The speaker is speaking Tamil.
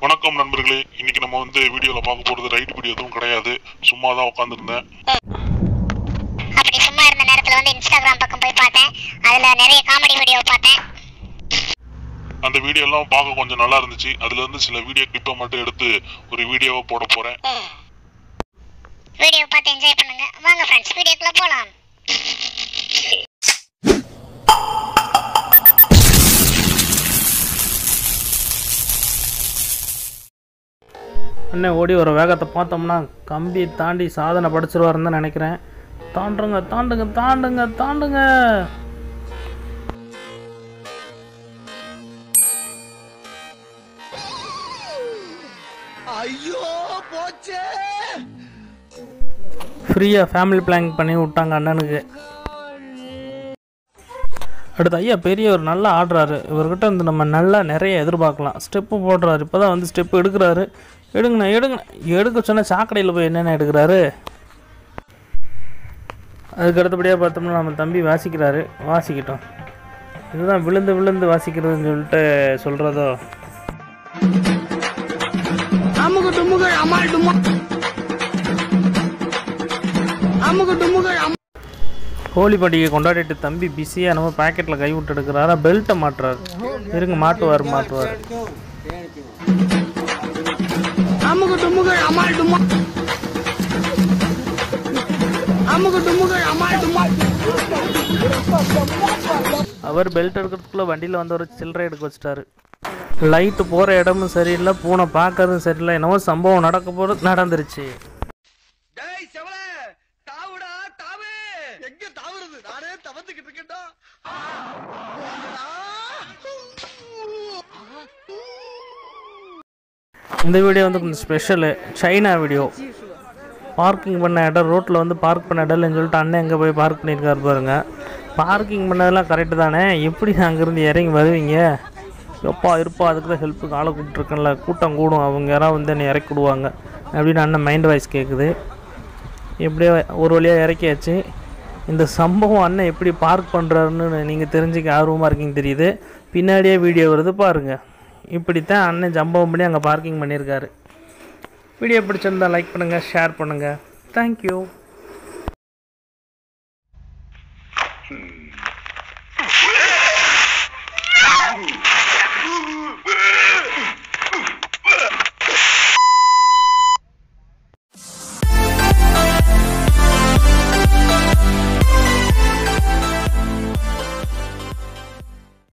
வணக்கம் நண்பர்களே இன்னைக்கு நம்ம வந்து வீடியோல பார்க்க போறது ரைட் வீடியோ எதுவும் கிடையாது சும்மா தான் உட்காந்துருந்தேன் அப்படி சும்மா இருந்த நேரத்துல வந்து இன்ஸ்டாகிராம் பக்கம் போய் பார்த்தேன் அதுல நிறைய காமெடி வீடியோ பார்த்தேன் அந்த வீடியோ எல்லாம் பார்க்க கொஞ்சம் நல்லா இருந்துச்சு அதுல இருந்து சில வீடியோ கிளிப்பை மட்டும் எடுத்து ஒரு வீடியோவை போட போறேன் வீடியோ பார்த்து என்ஜாய் பண்ணுங்க வாங்க ஃப்ரெண்ட்ஸ் வீடியோக்குள்ள போலாம் அண்ணன் ஓடி வர வேகத்தை பார்த்தோம்னா கம்பி தாண்டி சாதனை படிச்சிருவாருன்னு தான் நினைக்கிறேன் தாண்டுங்க தாண்டுங்க தாண்டுங்க தாண்டுங்க ஃப்ரீயாக ஃபேமிலி பிளான் பண்ணி விட்டாங்க அண்ணனுக்கு அடுத்து ஐயா பெரிய ஒரு நல்லா ஆடுறாரு இவர்கிட்ட இருந்து நம்ம நல்லா நிறைய எதிர்பார்க்கலாம் ஸ்டெப்பு போடுறாரு இப்போ தான் வந்து ஸ்டெப்பு எடுக்கிறாரு எடுங்கண்ணா எடுங்கண்ணா எடுக்க சொன்ன சாக்கடையில் போய் என்னென்ன எடுக்கிறாரு அதுக்கு அடுத்தபடியாக பார்த்தோம்னா நம்ம தம்பி வாசிக்கிறாரு வாசிக்கட்டும் இதுதான் விழுந்து விழுந்து வாசிக்கிறதுன்னு சொல்லிட்டு சொல்கிறதோ அமுகு டுமுகு அமால் டுமா அமுகு டுமுகு அம் ஹோலி பண்டிகை கொண்டாடிட்டு தம்பி பிஸியாக நம்ம பாக்கெட்டில் கை விட்டு எடுக்கிறாரா பெல்ட்டை மாட்டுறாரு இருங்க மாட்டுவார் மாட்டுவார் அமுகு டுமுகு அமால் டுமா அமுகு டுமுகு அமால் டுமா அவர் பெல்ட் எடுக்கிறதுக்குள்ள வண்டியில் வந்து ஒரு சில்லறை எடுக்க வச்சிட்டாரு லைட்டு போகிற இடமும் சரியில்லை பூனை பார்க்கறதும் சரியில்லை என்னவோ சம்பவம் நடக்க போகிறது நடந்துருச்சு டேய் செவல தாவுடா தாவு எங்க தாவுறது நானே தவந்துக்கிட்டு இருக்கேன்டா இந்த வீடியோ வந்து கொஞ்சம் ஸ்பெஷலு சைனா வீடியோ பார்க்கிங் பண்ண இடம் ரோட்டில் வந்து பார்க் பண்ண இடம் இல்லைன்னு சொல்லிட்டு அண்ணன் எங்கே போய் பார்க் பண்ணியிருக்காரு பாருங்க பார்க்கிங் பண்ணதெல்லாம் கரெக்டு தானே எப்படி அங்கேருந்து இறங்கி வருவீங்க எப்பா இருப்பா அதுக்கு தான் ஹெல்ப்புக்கு ஆளை கூப்பிட்ருக்கேன்ல கூட்டம் கூடும் அவங்க யாராவது வந்து என்னை இறக்கி விடுவாங்க அப்படின்னு அண்ணன் மைண்ட் வாய்ஸ் கேட்குது எப்படியோ ஒரு வழியாக இறக்கியாச்சு இந்த சம்பவம் அண்ணன் எப்படி பார்க் பண்ணுறாருன்னு நீங்கள் தெரிஞ்சுக்க ஆர்வமாக இருக்கீங்க தெரியுது பின்னாடியே வீடியோ வருது பாருங்கள் இப்படித்தான் அண்ணன் சம்பவம் பண்ணி அங்கே பார்க்கிங் பண்ணியிருக்காரு வீடியோ பிடிச்சிருந்தா லைக் பண்ணுங்கள் ஷேர் பண்ணுங்கள் தேங்க்யூ